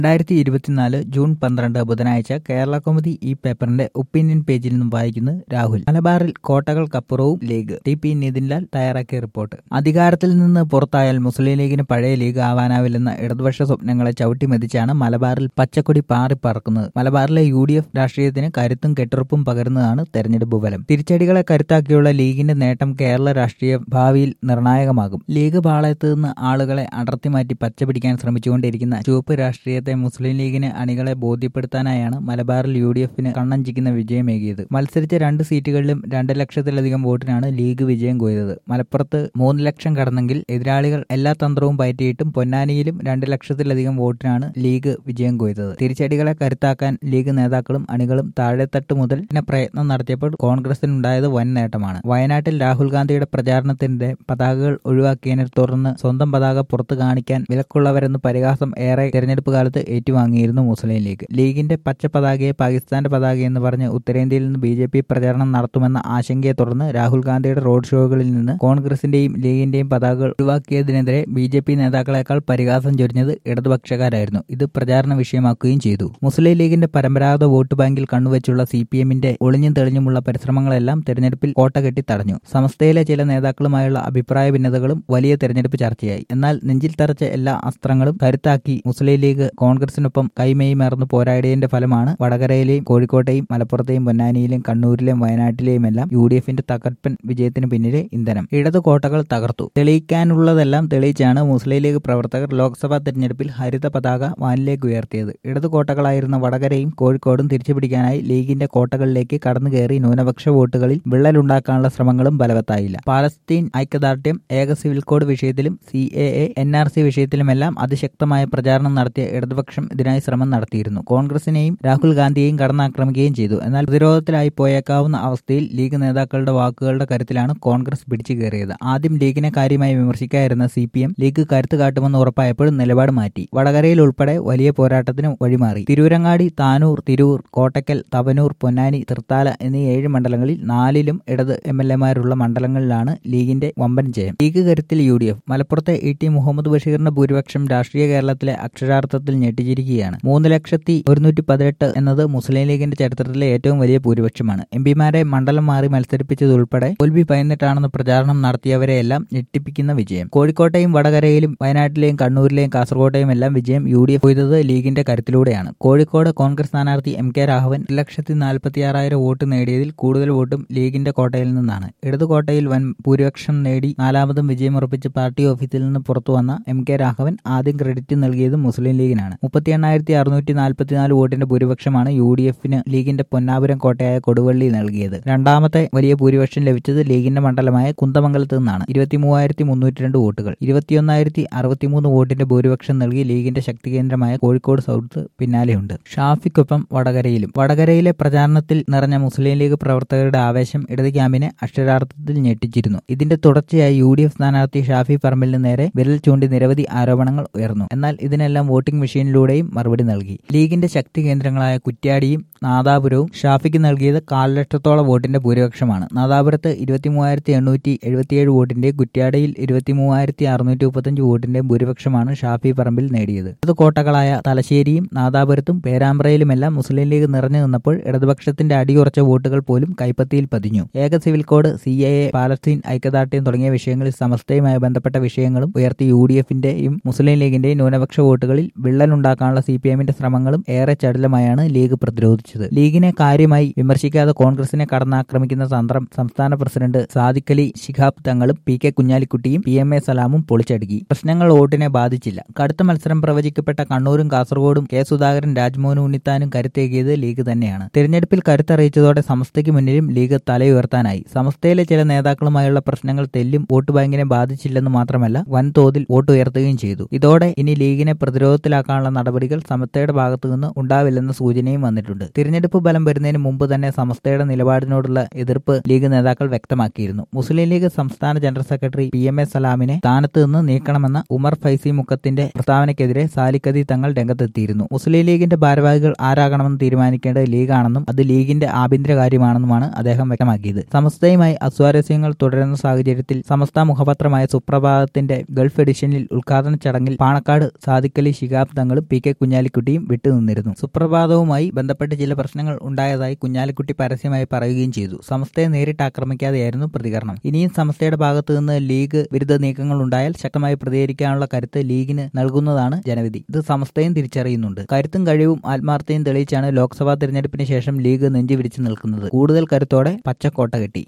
രണ്ടായിരത്തി ഇരുപത്തിനാല് ജൂൺ പന്ത്രണ്ട് ബുധനാഴ്ച കേരള കൗമുദി ഈ പേപ്പറിന്റെ ഒപ്പീനിയൻ പേജിൽ നിന്നും വായിക്കുന്നത് രാഹുൽ മലബാറിൽ കോട്ടകൾക്കപ്പുറവും ലീഗ് ടി പി നിതിൻലാൽ തയ്യാറാക്കിയ റിപ്പോർട്ട് അധികാരത്തിൽ നിന്ന് പുറത്തായാൽ മുസ്ലിം ലീഗിന് പഴയ ലീഗ് ആവാനാവില്ലെന്ന ഇടതുപക്ഷ സ്വപ്നങ്ങളെ ചവിട്ടിമെതിച്ചാണ് മലബാറിൽ പച്ചക്കൊടി പാറിപ്പറക്കുന്നത് മലബാറിലെ യു ഡി എഫ് രാഷ്ട്രീയത്തിന് കരുത്തും കെട്ടുറപ്പും പകരുന്നതാണ് തെരഞ്ഞെടുപ്പ് ഫലം തിരിച്ചടികളെ കരുത്താക്കിയുള്ള ലീഗിന്റെ നേട്ടം കേരള രാഷ്ട്രീയ ഭാവിയിൽ നിർണായകമാകും ലീഗ് പാളയത്ത് നിന്ന് ആളുകളെ അടർത്തിമാറ്റി പച്ചപിടിക്കാൻ ശ്രമിച്ചുകൊണ്ടിരിക്കുന്ന ചുവപ്പ് രാഷ്ട്രീയത്തെ മുസ്ലിം ലീഗിന് അണികളെ ബോധ്യപ്പെടുത്താനായാണ് മലബാറിൽ യു ഡി എഫിന് കണ്ണഞ്ചിക്കുന്ന വിജയമേകിയത് മത്സരിച്ച രണ്ട് സീറ്റുകളിലും രണ്ട് ലക്ഷത്തിലധികം വോട്ടിനാണ് ലീഗ് വിജയം കൊയ്തത് മലപ്പുറത്ത് മൂന്ന് ലക്ഷം കടന്നെങ്കിൽ എതിരാളികൾ എല്ലാ തന്ത്രവും പയറ്റിയിട്ടും പൊന്നാനിയിലും രണ്ട് ലക്ഷത്തിലധികം വോട്ടിനാണ് ലീഗ് വിജയം കൊയ്തത് തിരിച്ചടികളെ കരുത്താക്കാൻ ലീഗ് നേതാക്കളും അണികളും താഴെത്തട്ട് മുതൽ പിന്നെ പ്രയത്നം നടത്തിയപ്പോൾ കോൺഗ്രസിനുണ്ടായത് വൻ നേട്ടമാണ് വയനാട്ടിൽ രാഹുൽ ഗാന്ധിയുടെ പ്രചാരണത്തിന്റെ പതാകകൾ ഒഴിവാക്കിയതിനെ തുടർന്ന് സ്വന്തം പതാക പുറത്തു കാണിക്കാൻ വിലക്കുള്ളവരെന്ന് പരിഹാസം ഏറെ തെരഞ്ഞെടുപ്പ് കാലത്ത് ഏറ്റുവാങ്ങിയിരുന്നു മുസ്ലിം ലീഗ് ലീഗിന്റെ പച്ച പതാകയെ പാകിസ്ഥാന്റെ പതാകയെന്ന് പറഞ്ഞ് ഉത്തരേന്ത്യയിൽ നിന്ന് ബി ജെ പി പ്രചാരണം നടത്തുമെന്ന ആശങ്കയെ തുടർന്ന് രാഹുൽ ഗാന്ധിയുടെ റോഡ് ഷോകളിൽ നിന്ന് കോൺഗ്രസിന്റെയും ലീഗിന്റെയും പതാകകൾ ഒഴിവാക്കിയതിനെതിരെ ബി ജെ പി നേതാക്കളെക്കാൾ പരിഹാസം ചൊരിഞ്ഞത് ഇടതുപക്ഷക്കാരായിരുന്നു ഇത് പ്രചാരണ വിഷയമാക്കുകയും ചെയ്തു മുസ്ലിം ലീഗിന്റെ പരമ്പരാഗത വോട്ട് ബാങ്കിൽ കണ്ണുവെച്ചുള്ള സി പി എമ്മിന്റെ ഒളിഞ്ഞും തെളിഞ്ഞുമുള്ള പരിശ്രമങ്ങളെല്ലാം തെരഞ്ഞെടുപ്പിൽ കോട്ട കെട്ടി തടഞ്ഞു സമസ്തയിലെ ചില നേതാക്കളുമായുള്ള അഭിപ്രായ ഭിന്നതകളും വലിയ തെരഞ്ഞെടുപ്പ് ചർച്ചയായി എന്നാൽ നെഞ്ചിൽ തറച്ച എല്ലാ അസ്ത്രങ്ങളും കരുത്താക്കി മുസ്ലിം ലീഗ് കോൺഗ്രസിനൊപ്പം കൈമേയി മറന്നു പോരാടിയതിന്റെ ഫലമാണ് വടകരയിലെയും കോഴിക്കോട്ടെയും മലപ്പുറത്തെയും പൊന്നാനിയിലെയും കണ്ണൂരിലെയും വയനാട്ടിലെയും എല്ലാം യു ഡി എഫിന്റെ തകർപ്പൻ വിജയത്തിന് പിന്നിലെ ഇന്ധനം ഇടതു കോട്ടകൾ തകർത്തു തെളിയിക്കാനുള്ളതെല്ലാം തെളിയിച്ചാണ് മുസ്ലിം ലീഗ് പ്രവർത്തകർ ലോക്സഭാ തെരഞ്ഞെടുപ്പിൽ ഹരിത പതാക വാനിലേക്ക് ഉയർത്തിയത് ഇടതു കോട്ടകളായിരുന്ന വടകരയും കോഴിക്കോടും തിരിച്ചുപിടിക്കാനായി ലീഗിന്റെ കോട്ടകളിലേക്ക് കടന്നുകയറി ന്യൂനപക്ഷ വോട്ടുകളിൽ വിള്ളലുണ്ടാക്കാനുള്ള ശ്രമങ്ങളും ബലവത്തായില്ല പാലസ്തീൻ ഐക്യദാർഢ്യം ഏക സിവിൽ കോഡ് വിഷയത്തിലും C A A N R C വിഷയത്തിലുമെല്ലാം അതിശക്തമായ പ്രചാരണം നടത്തിയ ഇടതുപക്ഷം ഇതിനായി ശ്രമം നടത്തിയിരുന്നു കോൺഗ്രസിനെയും രാഹുൽ ഗാന്ധിയെയും കടന്നാക്രമിക്കുകയും ചെയ്തു എന്നാൽ പ്രതിരോധത്തിലായി പോയേക്കാവുന്ന അവസ്ഥയിൽ ലീഗ് നേതാക്കളുടെ വാക്കുകളുടെ കരുത്തിലാണ് കോൺഗ്രസ് പിടിച്ചു കയറിയത് ആദ്യം ലീഗിനെ കാര്യമായി വിമർശിക്കാതിരുന്ന സി പി എം ലീഗ് കരുത്ത് കാട്ടുമെന്ന് ഉറപ്പായപ്പോഴും നിലപാട് മാറ്റി വടകരയിൽ ഉൾപ്പെടെ വലിയ പോരാട്ടത്തിന് വഴിമാറി തിരൂരങ്ങാടി താനൂർ തിരൂർ കോട്ടക്കൽ തവനൂർ പൊന്നാനി തൃത്താല എന്നീ ഏഴ് മണ്ഡലങ്ങളിൽ നാലിലും ഇടത് എം എൽ എമാരുള്ള മണ്ഡലങ്ങളിലാണ് ലീഗിന്റെ വമ്പൻ ജയം ലീഗ് കരുത്തിൽ യു ഡി എഫ് മലപ്പുറത്തെ ഇ ടി മുഹമ്മദ് ബഷീറിന്റെ ഭൂരിപക്ഷം രാഷ്ട്രീയ കേരളത്തിലെ അക്ഷരാർത്ഥത്തിൽ ഞെട്ടിച്ചിരിക്കുകയാണ് മൂന്ന് ലക്ഷത്തി ഒരുന്നൂറ്റി പതിനെട്ട് എന്നത് മുസ്ലിം ലീഗിന്റെ ചരിത്രത്തിലെ ഏറ്റവും വലിയ ഭൂരിപക്ഷമാണ് എം പിമാരെ മണ്ഡലം മാറി മത്സരിപ്പിച്ചതുൾപ്പെടെ തോൽവി പയന്നിട്ടാണെന്ന് പ്രചാരണം നടത്തിയവരെയെല്ലാം ഞെട്ടിപ്പിക്കുന്ന വിജയം കോഴിക്കോട്ടെയും വടകരയിലും വയനാട്ടിലെയും കണ്ണൂരിലെയും കാസർകോട്ടെയും എല്ലാം വിജയം യു ഡി എഫ് കൊയ്തത് ലീഗിന്റെ കരുത്തിലൂടെയാണ് കോഴിക്കോട് കോൺഗ്രസ് സ്ഥാനാർത്ഥി എം കെ രാഘവൻ ഒരു ലക്ഷത്തി നാൽപ്പത്തിയാറായിരം വോട്ട് നേടിയതിൽ കൂടുതൽ വോട്ടും ലീഗിന്റെ കോട്ടയിൽ നിന്നാണ് ഇടതു കോട്ടയിൽ വൻ ഭൂരിപക്ഷം നേടി നാലാമതും വിജയമുറപ്പിച്ച് പാർട്ടി ഓഫീസിൽ നിന്ന് പുറത്തു വന്ന എം കെ രാഘവൻ ആദ്യം ക്രെഡിറ്റ് നൽകിയത് മുസ്ലിം ലീഗിനാണ് മുപ്പത്തി എണ്ണായിരത്തി അറുന്നൂറ്റി നാൽപ്പത്തിനാല് വോട്ടിന്റെ ഭൂരിപക്ഷമാണ് യു ഡി എഫിന് ലീഗിന്റെ പൊന്നാപുരം കോട്ടയായ കൊടുവള്ളി നൽകിയത് രണ്ടാമത്തെ വലിയ ഭൂരിപക്ഷം ലഭിച്ചത് ലീഗിന്റെ മണ്ഡലമായ കുന്തമംഗലത്ത് നിന്നാണ് ഇരുപത്തി മൂവായിരത്തി മുന്നൂറ്റി രണ്ട് വോട്ടുകൾ ഇരുപത്തിയൊന്നായിരത്തി അറുപത്തിമൂന്ന് വോട്ടിന്റെ ഭൂരിപക്ഷം നൽകി ലീഗിന്റെ ശക്തി കേന്ദ്രമായ കോഴിക്കോട് സൗത്ത് പിന്നാലെയുണ്ട് ഷാഫിക്കൊപ്പം വടകരയിലും വടകരയിലെ പ്രചാരണത്തിൽ നിറഞ്ഞ മുസ്ലിം ലീഗ് പ്രവർത്തകരുടെ ആവേശം ഇടത് ക്യാമ്പിനെ അക്ഷരാർത്ഥത്തിൽ ഞെട്ടിച്ചിരുന്നു ഇതിന്റെ തുടർച്ചയായി യു ഡി എഫ് സ്ഥാനാർത്ഥി ഷാഫി പറമ്പലിന് നേരെ വിരൽ ചൂണ്ടി നിരവധി ആരോപണങ്ങൾ ഉയർന്നു എന്നാൽ ഇതിനെല്ലാം വോട്ടിംഗ് മെഷീനിലൂടെയും മറുപടി നൽകി ലീഗിന്റെ ശക്തി കേന്ദ്രങ്ങളായ കുറ്റ്യാടിയും നാദാപുരവും ഷാഫിക്ക് നൽകിയത് കാൽ ലക്ഷത്തോളം വോട്ടിന്റെ ഭൂരിപക്ഷമാണ് നാദാപുരത്ത് ഇരുപത്തി മൂവായിരത്തി എണ്ണൂറ്റി എഴുപത്തിയേഴ് വോട്ടിന്റെ കുറ്റ്യാടിയിൽ ഇരുപത്തി മൂവായിരത്തി അറുന്നൂറ്റി മുപ്പത്തഞ്ച് വോട്ടിന്റെ ഭൂരിപക്ഷമാണ് ഷാഫി പറമ്പിൽ നേടിയത് ഇത് കോട്ടകളായ തലശ്ശേരിയും നാദാപുരത്തും പേരാമ്പ്രയിലുമെല്ലാം മുസ്ലിം ലീഗ് നിറഞ്ഞു നിന്നപ്പോൾ ഇടതുപക്ഷത്തിന്റെ അടിയുറച്ച വോട്ടുകൾ പോലും കൈപ്പത്തിയിൽ പതിഞ്ഞു ഏക civil code C A A Palestine ഐക്യദാർഢ്യം തുടങ്ങിയ വിഷയങ്ങളിൽ സമസ്തയുമായി ബന്ധപ്പെട്ട വിഷയങ്ങളും ഉയർത്തി യു ഡി എഫിന്റെയും മുസ്ലിം ലീഗിന്റെയും ന്യൂനപക്ഷ വോട്ടുകളിൽ വിള്ളലുണ്ടാക്കാനുള്ള സി പി എമ്മിന്റെ ശ്രമങ്ങളും ഏറെ ചടുലമായാണ് ലീഗ് പ്രതിരോധിച്ചത് ലീഗിനെ കാര്യമായി വിമർശിക്കാതെ കോൺഗ്രസിനെ കടന്നാക്രമിക്കുന്ന തന്ത്രം സംസ്ഥാന പ്രസിഡന്റ് സാദിഖലി ശിഹാബ് തങ്ങളും പി കെ കുഞ്ഞാലിക്കുട്ടിയും പി എം എ സലാമും പൊളിച്ചടുക്കി പ്രശ്നങ്ങൾ വോട്ടിനെ ബാധിച്ചില്ല കടുത്ത മത്സരം പ്രവചിക്കപ്പെട്ട കണ്ണൂരും കാസർഗോഡും കെ സുധാകരൻ രാജ്മോഹൻ ഉണ്ണിത്താനും കരുത്തേകിയത് ലീഗ് തന്നെയാണ് തിരഞ്ഞെടുപ്പിൽ കരുത്തറിയിച്ചതോടെ സമസ്തയ്ക്ക് മുന്നിലും ലീഗ് തലയുയർത്താനായി സമസ്തയിലെ ചില നേതാക്കളുമായുള്ള പ്രശ്നങ്ങൾ തെല്ലും വോട്ട് ബാങ്കിനെ ബാധിച്ചില്ലെന്ന് മാത്രമല്ല വൻതോതിൽ വോട്ട് ഉയർത്തുകയും ചെയ്തു ഇതോടെ ഇനി ലീഗിനെ പ്രതിരോധത്തിലാക്കാനുള്ള നടപടികൾ സമസ്തയുടെ ഭാഗത്തു നിന്ന് ഉണ്ടാവില്ലെന്ന സൂചനയും വന്നിട്ടുണ്ട് തിരഞ്ഞെടുപ്പ് ഫലം വരുന്നതിന് മുമ്പ് തന്നെ സമസ്തയുടെ നിലപാടിനോടുള്ള എതിർപ്പ് ലീഗ് നേതാക്കൾ വ്യക്തമാക്കിയിരുന്നു മുസ്ലിം ലീഗ് സംസ്ഥാന general secretary P M A സലാമിനെ സ്ഥാനത്ത് നിന്ന് നീക്കണമെന്ന ഉമർ ഫൈസി മുക്കത്തിന്റെ പ്രസ്താവനയ്ക്കെതിരെ സാലിക്കതി തങ്ങൾ രംഗത്തെത്തിയിരുന്നു മുസ്ലിം ലീഗിന്റെ ഭാരവാഹികൾ ആരാകണമെന്ന് തീരുമാനിക്കേണ്ടത് ലീഗാണെന്നും അത് ലീഗിന്റെ ആഭ്യന്തര കാര്യമാണെന്നുമാണ് അദ്ദേഹം വ്യക്തമാക്കിയത് സമസ്തയുമായി അസ്വാരസ്യങ്ങൾ തുടരുന്ന സാഹചര്യത്തിൽ സമസ്ത മുഖപത്രമായ സുപ്രഭാതത്തിന്റെ ഗൾഫ് എഡിഷനിൽ ഉദ്ഘാടന ചടങ്ങിൽ പാണക്കാട് സാദിഖലി ശിഹാബ് തങ്ങൾ ഭാഗങ്ങളും പി കെ കുഞ്ഞാലിക്കുട്ടിയും വിട്ടുനിന്നിരുന്നു സുപ്രഭാതവുമായി ബന്ധപ്പെട്ട് ചില പ്രശ്നങ്ങൾ ഉണ്ടായതായി കുഞ്ഞാലിക്കുട്ടി പരസ്യമായി പറയുകയും ചെയ്തു സമസ്തയെ നേരിട്ട് ആക്രമിക്കാതെയായിരുന്നു പ്രതികരണം ഇനിയും സമസ്തയുടെ ഭാഗത്തു നിന്ന് ലീഗ് വിരുദ്ധ നീക്കങ്ങൾ ഉണ്ടായാൽ ശക്തമായി പ്രതികരിക്കാനുള്ള കരുത്ത് ലീഗിന് നൽകുന്നതാണ് ജനവിധി ഇത് സമസ്തയും തിരിച്ചറിയുന്നുണ്ട് കരുത്തും കഴിവും ആത്മാർത്ഥയും തെളിയിച്ചാണ് ലോക്സഭാ തിരഞ്ഞെടുപ്പിന് ശേഷം ലീഗ് നെഞ്ചുവിരിച്ച് നിൽക്കുന്നത് കൂടുതൽ കരുത്തോടെ പച്ചക്കോട്ട കെട്ടി